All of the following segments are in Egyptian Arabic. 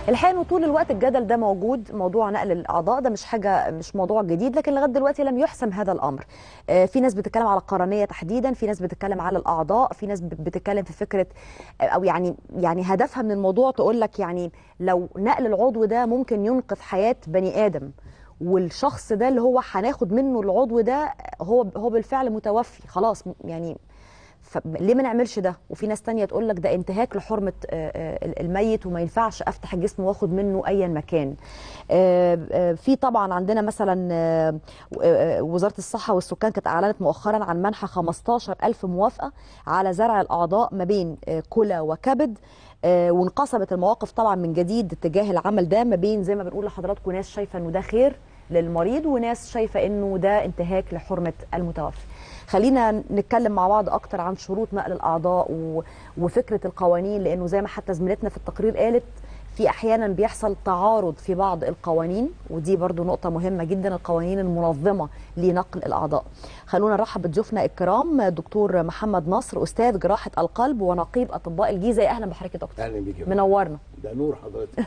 الحقيقه انه طول الوقت الجدل ده موجود موضوع نقل الاعضاء ده مش حاجه مش موضوع جديد لكن لغايه دلوقتي لم يحسم هذا الامر آه، في ناس بتتكلم على القرنيه تحديدا في ناس بتتكلم على الاعضاء في ناس بتتكلم في فكره او يعني يعني هدفها من الموضوع تقول لك يعني لو نقل العضو ده ممكن ينقذ حياه بني ادم والشخص ده اللي هو هناخد منه العضو ده هو هو بالفعل متوفي خلاص يعني فليه ما نعملش ده وفي ناس تانية تقول لك ده انتهاك لحرمة آه، آه، الميت وما ينفعش افتح الجسم واخد منه ايا مكان آه، آه، في طبعا عندنا مثلا آه، آه، وزارة الصحة والسكان كانت اعلنت مؤخرا عن منح 15 ألف موافقة على زرع الاعضاء ما بين آه، كلى وكبد آه، وانقسمت المواقف طبعا من جديد اتجاه العمل ده ما بين زي ما بنقول لحضراتكم ناس شايفه انه ده خير للمريض وناس شايفه انه ده انتهاك لحرمه المتوفي خلينا نتكلم مع بعض اكتر عن شروط نقل الاعضاء و... وفكره القوانين لانه زي ما حتى زميلتنا في التقرير قالت في احيانا بيحصل تعارض في بعض القوانين ودي برضو نقطة مهمة جدا القوانين المنظمة لنقل الأعضاء خلونا نرحب بضيوفنا الكرام دكتور محمد نصر أستاذ جراحة القلب ونقيب أطباء الجيزة يا أهلا بحضرتك يا دكتور اهلا بيك يا منورنا ده نور حضرتك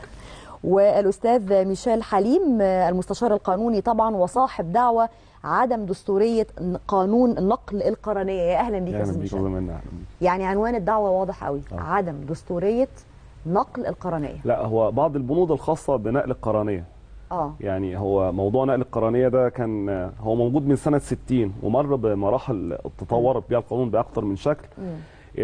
والاستاذ ميشيل حليم المستشار القانوني طبعا وصاحب دعوه عدم دستوريه قانون نقل القرنيه يا اهلا بيك يا اهلا استاذ بيك ميشيل والله منى أهلاً بيك. يعني عنوان الدعوه واضح قوي آه. عدم دستوريه نقل القرنيه لا هو بعض البنود الخاصه بنقل القرنيه اه يعني هو موضوع نقل القرنيه ده كان هو موجود من سنه 60 ومر بمراحل تطورت بها القانون باكثر من شكل مم.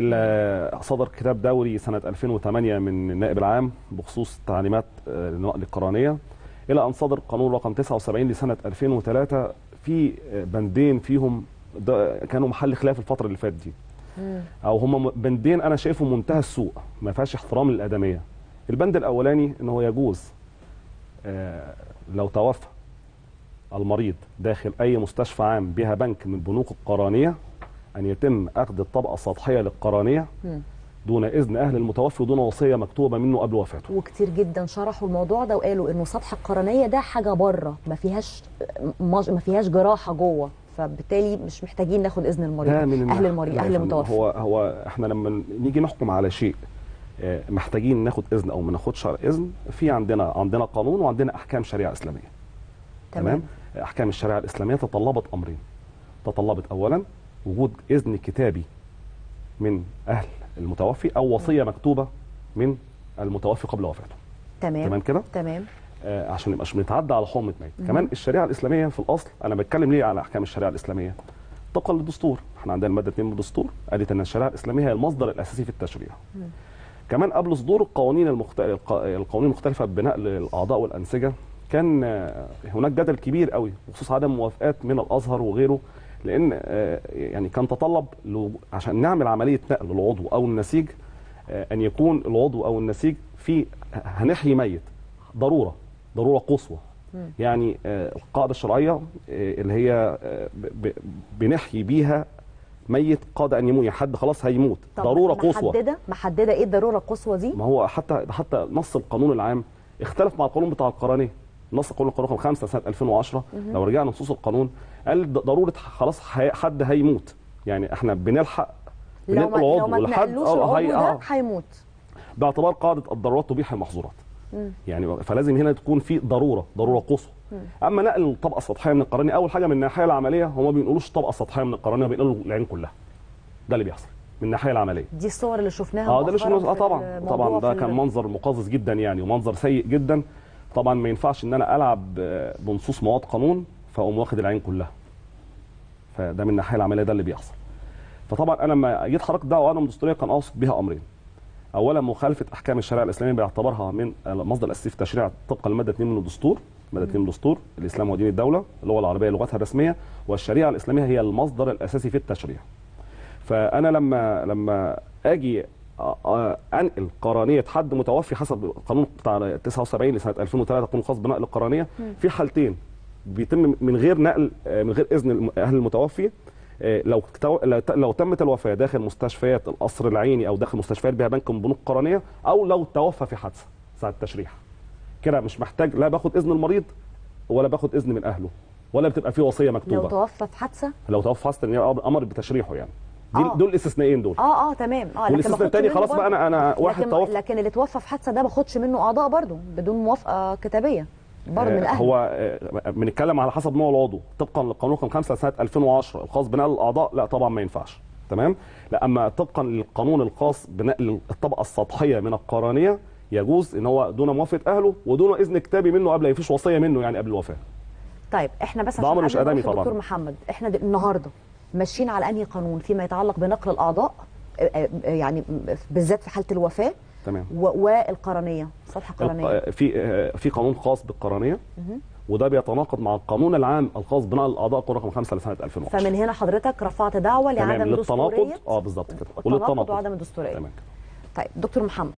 الا صدر كتاب دوري سنه 2008 من النائب العام بخصوص تعليمات آه، نقل القرنيه الى ان صدر قانون رقم 79 لسنه 2003 في آه، بندين فيهم ده كانوا محل خلاف الفتره اللي فاتت دي مم. او هم بندين انا شايفه منتهى السوء ما فيهاش احترام للادميه البند الاولاني ان هو يجوز آه، لو توفى المريض داخل اي مستشفى عام بها بنك من بنوك القرانيه ان يتم اخذ الطبقه السطحيه للقرانيه مم. دون اذن اهل المتوفي ودون وصيه مكتوبه منه قبل وفاته وكتير جدا شرحوا الموضوع ده وقالوا انه سطح القرنيه ده حاجه بره ما فيهاش مج- ما فيهاش جراحه جوه فبالتالي مش محتاجين ناخد اذن المريض ده من اهل الناح- المريض لا يا اهل فندم، المتوفي هو هو احنا لما نيجي نحكم على شيء آه، محتاجين ناخد اذن او ما ناخدش على اذن في عندنا عندنا قانون وعندنا احكام شريعه اسلاميه تمام احكام الشريعه الاسلاميه تطلبت امرين تطلبت اولا وجود اذن كتابي من اهل المتوفي او وصيه مكتوبه من المتوفي قبل وفاته تمام تمام كده تمام آه، عشان نبقاش بنتعدى على حرمه ميت كمان الشريعه الاسلاميه في الاصل انا بتكلم ليه على احكام الشريعه الاسلاميه طبقا للدستور احنا عندنا الماده 2 من الدستور قالت ان الشريعه الاسلاميه هي المصدر الاساسي في التشريع كمان قبل صدور القوانين المخت... الق- القوانين المختلفه بنقل الاعضاء والانسجه كان آه، هناك جدل كبير قوي بخصوص عدم موافقات من الازهر وغيره لان آه، يعني كان تطلب لو- عشان نعمل عمليه نقل العضو او النسيج آه، ان يكون العضو او النسيج في هنحيي ميت ضروره ضروره قصوى يعني آه، القاعده الشرعيه آه، اللي هي آه، ب- ب- بنحيي بيها ميت قاد ان يموت يعني حد خلاص هيموت طب ضروره قصوى محدده محدده ايه الضروره القصوى دي ما هو حتى حتى نص القانون العام اختلف مع القانون بتاع القرانيه نص القانون القانون رقم 5 سنه 2010 لو رجعنا نصوص القانون قال ض- ضروره خلاص هي- حد هيموت يعني احنا بنلحق لو ما, بننقل لو عضو ما لحد تنقلوش آه، العضو هي- ده آه، هيموت باعتبار قاعده الضرورات تبيح المحظورات مم. يعني فلازم هنا تكون في ضروره ضروره قصوى اما نقل الطبقه السطحيه من القرنيه اول حاجه من الناحيه العمليه هم ما بينقلوش الطبقه السطحيه من القرنيه بينقلوا العين كلها ده اللي بيحصل من الناحيه العمليه دي الصور اللي شفناها اه ده اللي مؤخراً شفناه اه في طبعا الموضوع طبعا ده في كان ال- منظر مقزز جدا يعني ومنظر سيء جدا طبعا ما ينفعش ان انا العب آه، بنصوص مواد قانون فاقوم واخد العين كلها فده من الناحيه العمليه ده اللي بيحصل فطبعا انا لما جيت حركت دعوه عدم دستوريه كان اقصد بها امرين اولا مخالفه احكام الشريعه الاسلاميه باعتبارها من المصدر الاساسي في التشريع طبقا للماده 2 من الدستور ماده 2 من الدستور الاسلام هو دين الدوله اللغه العربيه لغتها الرسميه والشريعه الاسلاميه هي المصدر الاساسي في التشريع فانا لما لما اجي أ- أ- انقل قرانيه حد متوفي حسب القانون بتاع 79 لسنه 2003 القانون الخاص بنقل القرانيه في حالتين بيتم من غير نقل آه، من غير اذن الم- اهل المتوفي آه، لو تو- لو ت- لو تمت الوفاه داخل مستشفيات القصر العيني او داخل مستشفيات بها بنك من بنوك قرنيه او لو توفى في حادثه ساعه التشريح كده مش محتاج لا باخد اذن المريض ولا باخد اذن من اهله ولا بتبقى في وصيه لو مكتوبه توفى في حادثه لو توفى حادثه ان هي امر بتشريحه يعني دي آه. دول الاستثنائيين دول اه اه تمام اه لكن والاستثناء باخدش التاني منه خلاص برضه. بقى انا انا واحد لكن, توفى لكن اللي توفى في حادثه ده باخدش منه اعضاء برضه بدون موافقه كتابيه برضه من آه، الاهل هو آه، بنتكلم على حسب نوع العضو طبقا للقانون رقم 5 سنه 2010 الخاص بنقل الاعضاء لا طبعا ما ينفعش تمام لا اما طبقا للقانون الخاص بنقل الطبقه السطحيه من القرنيه يجوز ان هو دون موافقه اهله ودون اذن كتابي منه قبل ما فيش وصيه منه يعني قبل الوفاه طيب احنا بس ده عشان أمر مش قبل ما آدمي نروح طبعاً. دكتور محمد احنا د- النهارده ماشيين على انهي قانون فيما يتعلق بنقل الاعضاء آه، آه، يعني بالذات في حاله الوفاه تمام و- والقرنيه سطح القرنيه الق- في آه، في قانون خاص بالقرنيه وده بيتناقض مع القانون العام الخاص بنقل الاعضاء قانون رقم 5 لسنه 2010 فمن هنا حضرتك رفعت دعوه تمام لعدم للتناقض دستوريه اه بالظبط كده التناقض وعدم الدستوريه تمام طيب دكتور محمد